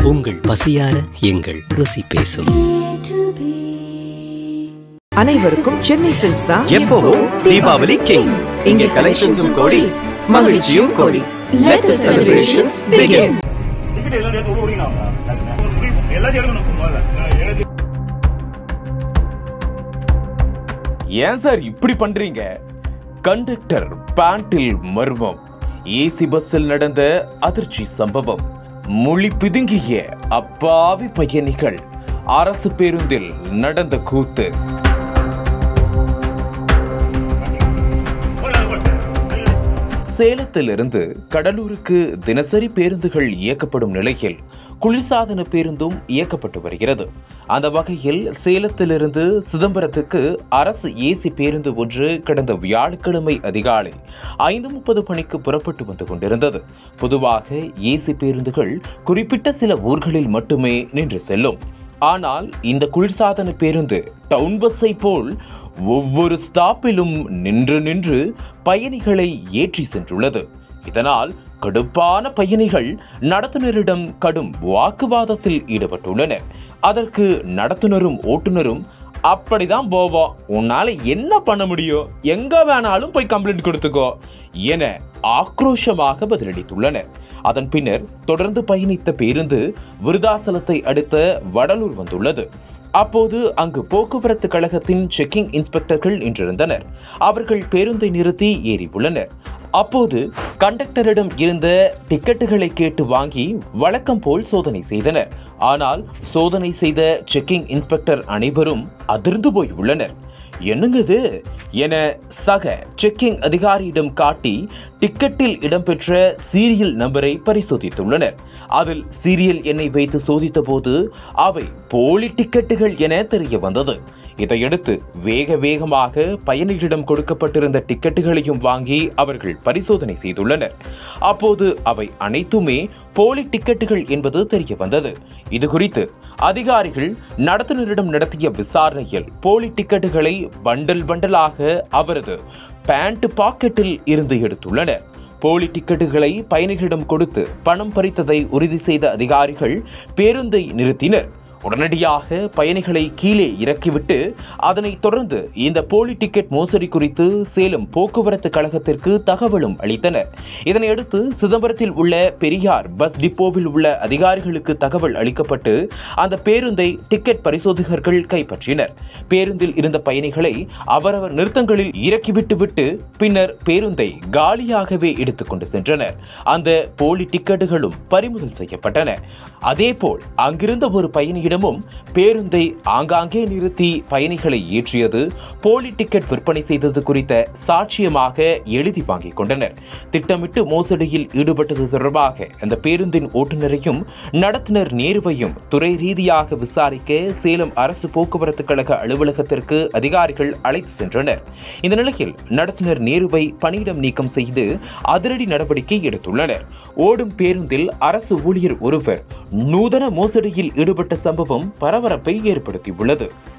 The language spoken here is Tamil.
உங்கள் பசியார எங்கள் ருசி பேசும் அனைவருக்கும் சென்னை சில்க்ஸ் தான் எப்பவும் தீபாவளி கிங் இங்கே கலெக்ஷன்ஸும் கோடி மகிழ்ச்சியும் கோடி Let the celebrations begin. Ticket எல்லாம் எடுத்து ஒரு ஓடிக்கலாம் எல்லாத்தையும் எடுக்கணும் முதல்ல ஏன் சார் இப்படி பண்றீங்க கண்டக்டர் பேண்டில் மர்மம் ஏசி பஸ்ஸில் நடந்த அதிர்ச்சி சம்பவம் மொழி பிதுங்கிய அப்பாவி பயணிகள் அரசு பேருந்தில் நடந்த கூத்து சேலத்திலிருந்து கடலூருக்கு தினசரி பேருந்துகள் இயக்கப்படும் நிலையில் குளிர்சாதன பேருந்தும் இயக்கப்பட்டு வருகிறது அந்த வகையில் சேலத்திலிருந்து சிதம்பரத்துக்கு அரசு ஏசி பேருந்து ஒன்று கடந்த வியாழக்கிழமை அதிகாலை ஐந்து முப்பது மணிக்கு புறப்பட்டு வந்து கொண்டிருந்தது பொதுவாக ஏசி பேருந்துகள் குறிப்பிட்ட சில ஊர்களில் மட்டுமே நின்று செல்லும் ஆனால் இந்த குளிர்சாதன பேருந்து டவுன் பஸ்ஸை போல் ஒவ்வொரு ஸ்டாப்பிலும் நின்று நின்று பயணிகளை ஏற்றி சென்றுள்ளது இதனால் கடுப்பான பயணிகள் நடத்துனரிடம் கடும் வாக்குவாதத்தில் ஈடுபட்டுள்ளனர் அதற்கு நடத்துனரும் ஓட்டுநரும் அப்படிதான் போவோம் உன்னால என்ன பண்ண முடியும் எங்க வேணாலும் போய் கம்ப்ளைண்ட் கொடுத்துக்கோ என ஆக்ரோஷமாக பதிலளித்துள்ளனர் அதன் பின்னர் தொடர்ந்து பயணித்த பேருந்து விருதாசலத்தை அடுத்த வடலூர் வந்துள்ளது அப்போது அங்கு போக்குவரத்து கழகத்தின் செக்கிங் இன்ஸ்பெக்டர்கள் நின்றிருந்தனர் அவர்கள் பேருந்தை நிறுத்தி ஏறி உள்ளனர் அப்போது கண்டக்டரிடம் இருந்த டிக்கெட்டுகளை கேட்டு வாங்கி வழக்கம் போல் சோதனை செய்தனர் ஆனால் சோதனை செய்த செக்கிங் இன்ஸ்பெக்டர் அனைவரும் அதிர்ந்து போய் உள்ளனர் என்னங்க இது என சக செக்கிங் அதிகாரியிடம் காட்டி டிக்கெட்டில் இடம்பெற்ற சீரியல் நம்பரை பரிசோதித்துள்ளனர் அதில் சீரியல் எண்ணை வைத்து சோதித்த போது அவை போலி டிக்கெட்டுகள் என தெரிய வந்தது இதையடுத்து வேக வேகமாக பயணிகளிடம் கொடுக்கப்பட்டிருந்த டிக்கெட்டுகளையும் வாங்கி அவர்கள் பரிசோதனை செய்துள்ளனர் அப்போது அவை அனைத்துமே போலி டிக்கெட்டுகள் என்பது தெரிய வந்தது இது குறித்து அதிகாரிகள் நடத்துனரிடம் நடத்திய விசாரணையில் போலி டிக்கெட்டுகளை பண்டல் பண்டலாக அவரது பேண்ட் பாக்கெட்டில் இருந்து எடுத்துள்ளனர் போலி டிக்கெட்டுகளை பயணிகளிடம் கொடுத்து பணம் பறித்ததை உறுதி செய்த அதிகாரிகள் பேருந்தை நிறுத்தினர் உடனடியாக பயணிகளை கீழே இறக்கிவிட்டு அதனைத் தொடர்ந்து இந்த போலி டிக்கெட் மோசடி குறித்து சேலம் போக்குவரத்து கழகத்திற்கு தகவலும் அளித்தனர் இதனையடுத்து சிதம்பரத்தில் உள்ள பெரியார் பஸ் டிப்போவில் உள்ள அதிகாரிகளுக்கு தகவல் அளிக்கப்பட்டு அந்த பேருந்தை டிக்கெட் பரிசோதகர்கள் கைப்பற்றினர் பேருந்தில் இருந்த பயணிகளை அவரவர் நிறுத்தங்களில் இறக்கிவிட்டு விட்டு பின்னர் பேருந்தை காலியாகவே எடுத்துக்கொண்டு சென்றனர் அந்த போலி டிக்கெட்டுகளும் பறிமுதல் செய்யப்பட்டன அதேபோல் அங்கிருந்த ஒரு பயணியிடமும் பேருந்தை ஆங்காங்கே நிறுத்தி பயணிகளை ஏற்றியது போலி டிக்கெட் விற்பனை செய்தது குறித்த சாட்சியமாக எழுதி வாங்கிக் கொண்டனர் திட்டமிட்டு மோசடியில் ஈடுபட்டது தொடர்பாக அந்த பேருந்தின் ஓட்டுநரையும் நடத்துனர் நேருவையும் துறை ரீதியாக விசாரிக்க சேலம் அரசு போக்குவரத்து கழக அலுவலகத்திற்கு அதிகாரிகள் அழைத்து சென்றனர் இந்த நிலையில் நடத்துனர் நேருவை பணியிடம் நீக்கம் செய்து அதிரடி நடவடிக்கை எடுத்துள்ளனர் ஓடும் பேருந்தில் அரசு ஊழியர் ஒருவர் நூதன மோசடியில் ஈடுபட்ட சம்பவம் பரபரப்பை ஏற்படுத்தியுள்ளது